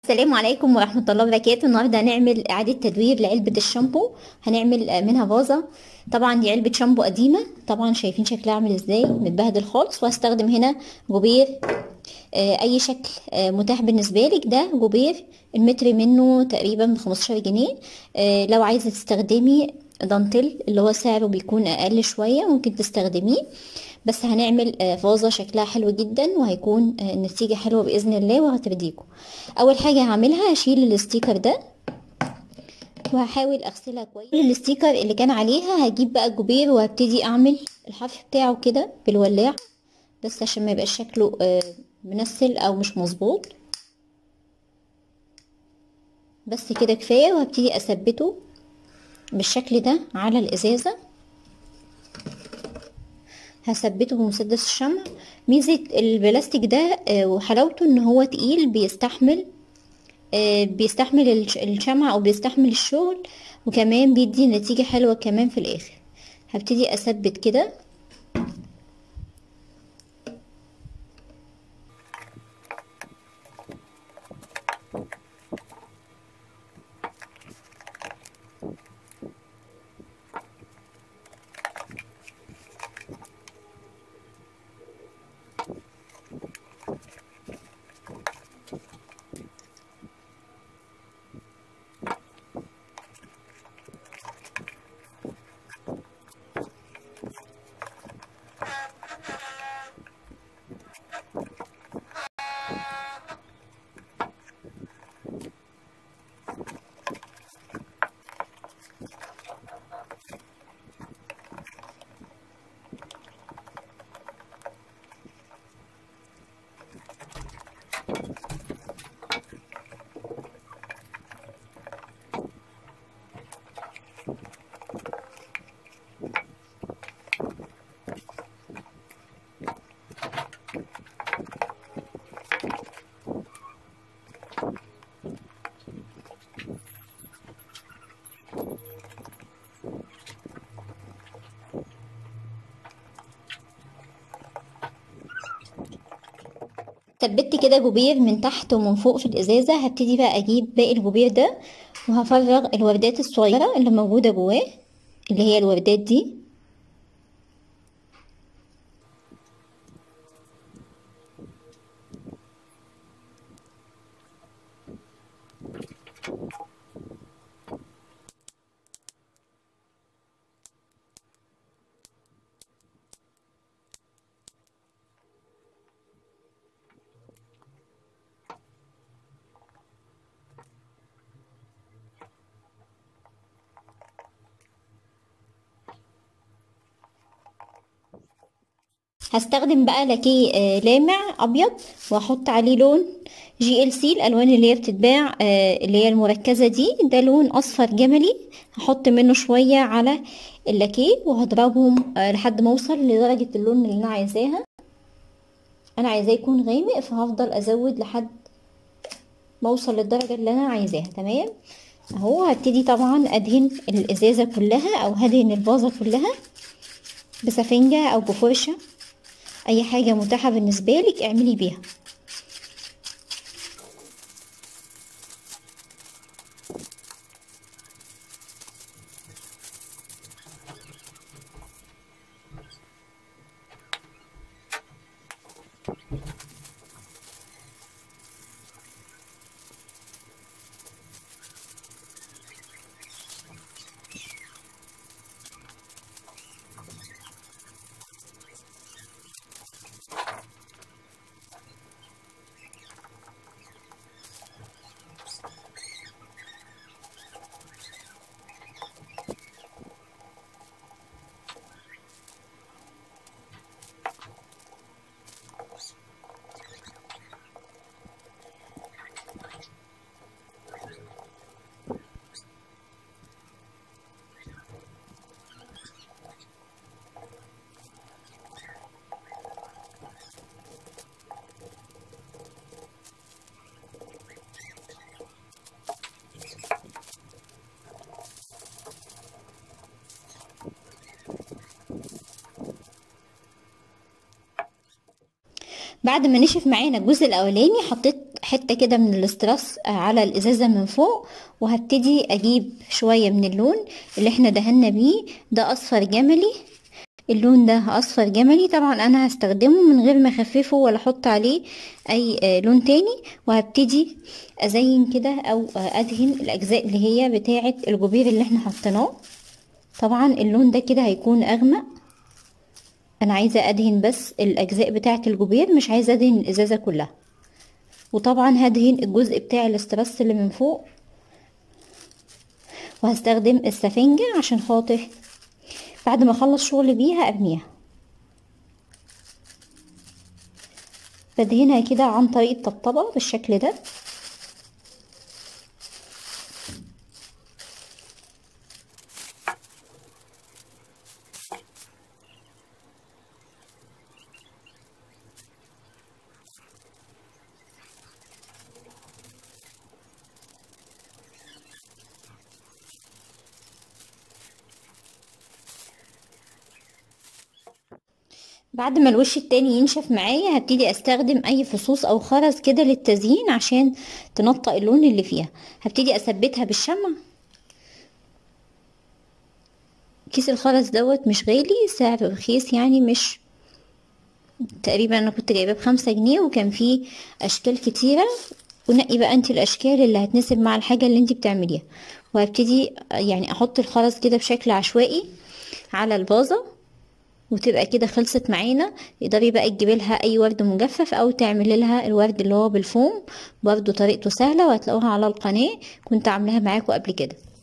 السلام عليكم ورحمة الله وبركاته النهاردة هنعمل إعادة تدوير لعلبة الشامبو هنعمل منها فازة طبعا دي علبة شامبو قديمة طبعا شايفين شكلها عامل ازاي متبهدل خالص وهستخدم هنا جوبير آه، أي شكل آه، متاح بالنسبة لك ده جوبير المتر منه تقريبا بخمستاشر جنيه آه، لو عايزة تستخدمي دانتيل اللي هو سعره بيكون أقل شوية ممكن تستخدميه بس هنعمل آه، فازة شكلها حلو جدا وهيكون آه، النتيجة حلوة بإذن الله وهترضيكم أول حاجة هعملها هشيل الستيكر ده وهحاول اغسلها كويس الستيكر اللي كان عليها هجيب بقى الجوبير وهبتدي اعمل الحرف بتاعه كده بالولاعة بس عشان ما يبقاش شكله آه، منسل او مش مظبوط بس كده كفاية وهبتدي اثبته بالشكل ده على الازازة هثبته بمسدس الشمع ميزة البلاستيك ده آه، وحلاوته ان هو تقيل بيستحمل آه، بيستحمل الش- الشمع او بيستحمل الشغل وكمان بيدي نتيجة حلوة كمان في الاخر هبتدي اثبت كده ثبت كده جوبير من تحت ومن فوق في الازازة هبتدي بقى اجيب باقي الجوبير ده وهفرغ الوردات الصغيرة اللي موجودة جواه اللي هي الوردات دي هستخدم بقى لاكيه آه، لامع ابيض واحط عليه لون جي ال سي الالوان اللي هي بتتباع آه، اللي هي المركزه دي ده لون اصفر جملي هحط منه شويه على اللاكيه وهضربهم آه، لحد ما اوصل لدرجه اللون اللي انا عايزاها انا عايزاه يكون غامق فهفضل ازود لحد ما اوصل للدرجه اللي انا عايزاها تمام اهو هبتدي طبعا ادهن الازازه كلها او هدهن الفازه كلها بسفنجه او بفرشه اي حاجه متاحه بالنسبه لك اعملي بيها بعد ما نشف معانا الجزء الاولاني حطيت حته كده من الاستراس على الازازه من فوق وهبتدي اجيب شويه من اللون اللي احنا دهنا بيه ده اصفر جملي اللون ده اصفر جملي طبعا انا هستخدمه من غير ما اخففه ولا احط عليه اي لون تاني وهبتدي ازين كده او ادهن الاجزاء اللي هي بتاعه الجبير اللي احنا حطيناه طبعا اللون ده كده هيكون اغمق انا عايزه ادهن بس الاجزاء بتاعه الجبير مش عايزه ادهن الازازه كلها وطبعا هدهن الجزء بتاع الاسترس اللي من فوق وهستخدم السفنجة عشان خاطر بعد ما اخلص شغل بيها ارميها بدهنها كده عن طريق الطبطبة بالشكل ده بعد ما الوش التاني ينشف معايا هبتدي استخدم اي فصوص او خرز كده للتزيين عشان تنطق اللون اللي فيها هبتدي اثبتها بالشمع كيس الخرز دوت مش غالي سعر رخيص يعني مش تقريبا انا كنت جايباه بخمسة جنيه وكان فيه اشكال كتيرة ونقي بقى انت الاشكال اللي هتناسب مع الحاجة اللي انت بتعمليها وهبتدي يعني احط الخرز كده بشكل عشوائي على الفازة وتبقى كده خلصت معانا تقدري بقى تجيبي لها اي ورد مجفف او تعملي لها الورد اللي هو بالفوم برضو طريقته سهله وهتلاقوها على القناه كنت عاملاها معاكم قبل كده